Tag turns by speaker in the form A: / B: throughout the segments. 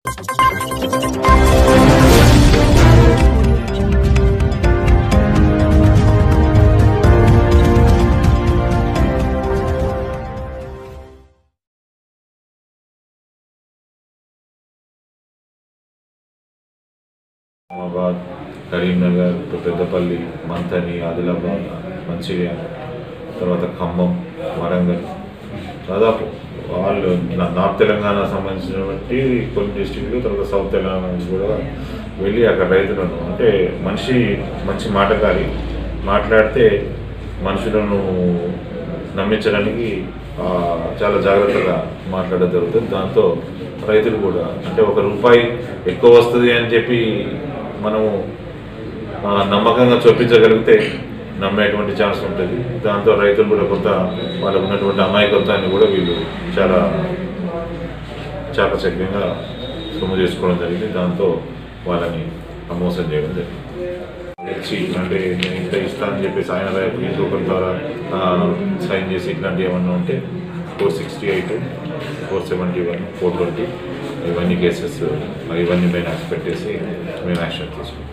A: నిజామాబాద్ కరీంనగర్ పెద్దపల్లి మంథని ఆదిలాబాద్ మంచిర్యాల తర్వాత ఖమ్మం వరంగల్ దాదాపు వాళ్ళు నా- నార్త్ తెలంగాణ సంబంధించినటువంటి కొన్ని డిస్టిక్లు తర్వాత సౌత్ తెలంగాణ నుంచి కూడా వెళ్ళి అక్కడ రైతులను అంటే మనిషి మంచి మాటకారి మాట్లాడితే మనుషులను నమ్మించడానికి ఆ, చాలా జాగ్రత్తగా మాట్లాడడం జరుగుతుంది దాంతో రైతులు కూడా అంటే ఒక రూపాయి ఎక్కువ వస్తుంది అని చెప్పి మనము ఆ, నమ్మకంగా చూపించగలిగితే నమ్మేటువంటి ఛాన్స్ ఉంటుంది దాంతో రైతులు కూడా కొంత వాళ్ళకు ఉన్నటువంటి అమాయకత్వాన్ని కూడా వీళ్ళు చాలా చాకచక్యంగా సొమ్ము చేసుకోవడం జరిగింది దాంతో వాళ్ళని మోసం చేయడం జరిగింది ఇచ్చి అంటే నేను ఇంత ఇస్తానని చెప్పేసి ఆయన వైపు ఇంకొకరి ద్వారా సైన్ చేసి ఇట్లాంటివి ఏమన్నా ఉంటే four sixty eight four seventy one four twenty ఇవన్నీ కేసెస్ ఇవన్నీ మేము పెట్టేసి మేము యాక్షన్ తీసుకుంటాం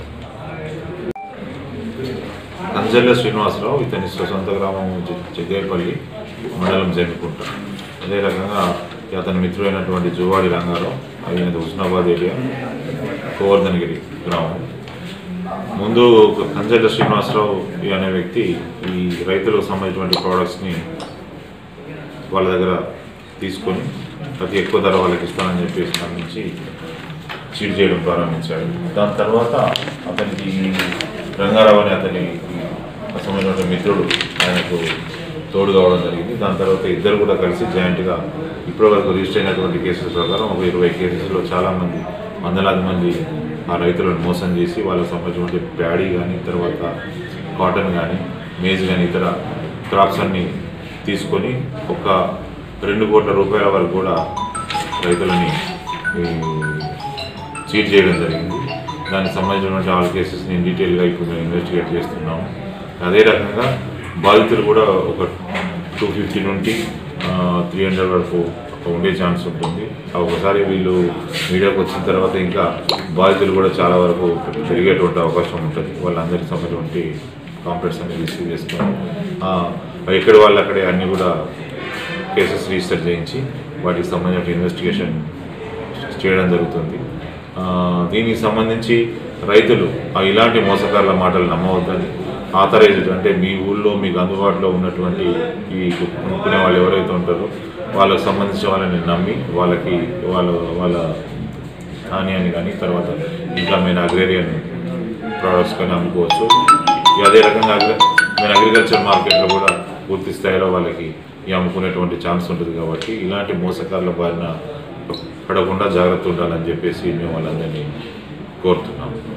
A: అంజల్ల శ్రీనివాసరావు ఇతని సొంత గ్రామం జ- జగ్గేపల్లి మండలం జన్నుకుంట అదే రకంగా అతని మిత్రుడైనటువంటి జువాడి రంగారావు ఆయన హుస్నాబాద్ ఏరియా గోవర్ధనగిరి గ్రామం ముందు కంజల్ల శ్రీనివాసరావు అనే వ్యక్తి ఈ రైతులకు సంబంధించినటువంటి ప్రోడక్ట్స్ని వాళ్ళ దగ్గర తీసుకొని అతి ఎక్కువ ధర వాళ్ళకి ఇస్తానని చెప్పేసి స్పందించి చీట్ చేయడం ప్రారంభించాడు దాని తర్వాత అతనికి రంగారావు అనే అతని సంబంధించిన మిత్రుడు ఆయనకు తోడు కావడం జరిగింది దాని తర్వాత ఇద్దరు కూడా కలిసి జాయింట్గా ఇప్పటివరకు రిజిస్టర్ అయినటువంటి కేసుల ప్రకారం ఒక ఇరవై కేసెస్లో చాలామంది వందలాది మంది ఆ రైతులను మోసం చేసి వాళ్ళకి సంబంధించినటువంటి ప్యాడీ కానీ తర్వాత కాటన్ కానీ మేజ్ కానీ ఇతర క్రాప్స్ అన్ని తీసుకొని ఒక రెండు కోట్ల రూపాయల వరకు కూడా రైతులని ఈ, చీట్ చేయడం జరిగింది దానికి సంబంధించినటువంటి ఆల్ కేసెస్ని డీటెయిల్గా ఇప్పుడు మేము ఇన్వెస్టిగేట్ చేస్తున్నాము అదే రకంగా బాధితులు కూడా ఒక టూ ఫిఫ్టీ నుండి త్రీ హండ్రెడ్ వరకు ఉండే ఛాన్స్ ఉంటుంది ఆ ఒకసారి వీళ్ళు మీడియాకు వచ్చిన తర్వాత ఇంకా బాధితులు కూడా చాలా వరకు పెరిగేటువంటి అవకాశం ఉంటుంది వాళ్ళందరికీ సంబంధించినటువంటి కాంప్లెక్స్ అన్ని రిసీవ్ చేసుకొని ఆ, ఎక్కడి వాళ్ళు అక్కడే అన్నీ కూడా కేసెస్ రిజిస్టర్ చేయించి వాటికి సంబంధించిన ఇన్వెస్టిగేషన్ చేయడం జరుగుతుంది ఆ, దీనికి సంబంధించి రైతులు ఆ ఇలాంటి మోసగాళ్ళ మాటలు నమ్మవద్దని ఆథరైజ్డ్ అంటే మీ ఊళ్ళో మీకు అందుబాటులో ఉన్నటువంటి ఈ కొనుక్కునే వాళ్ళు ఎవరైతే ఉంటారో వాళ్ళకి సంబంధించిన వాళ్ళని నమ్మి వాళ్ళకి వాళ్ళ వాళ్ళ ధాన్యాన్ని కానీ తర్వాత ఇంకా మేము అగ్రేరియన్ ప్రోడక్ట్స్ కానీ అమ్ముకోవచ్చు ఇక అదే రకంగా అగ్రి మేము అగ్రికల్చర్ మార్కెట్లో కూడా పూర్తి స్థాయిలో వాళ్ళకి ఈ అమ్ముకునేటువంటి ఛాన్స్ ఉంటుంది కాబట్టి ఇలాంటి మోసకారుల బారిన పడకుండా జాగ్రత్త ఉండాలని చెప్పేసి మేము వాళ్ళందరినీ కోరుతున్నాము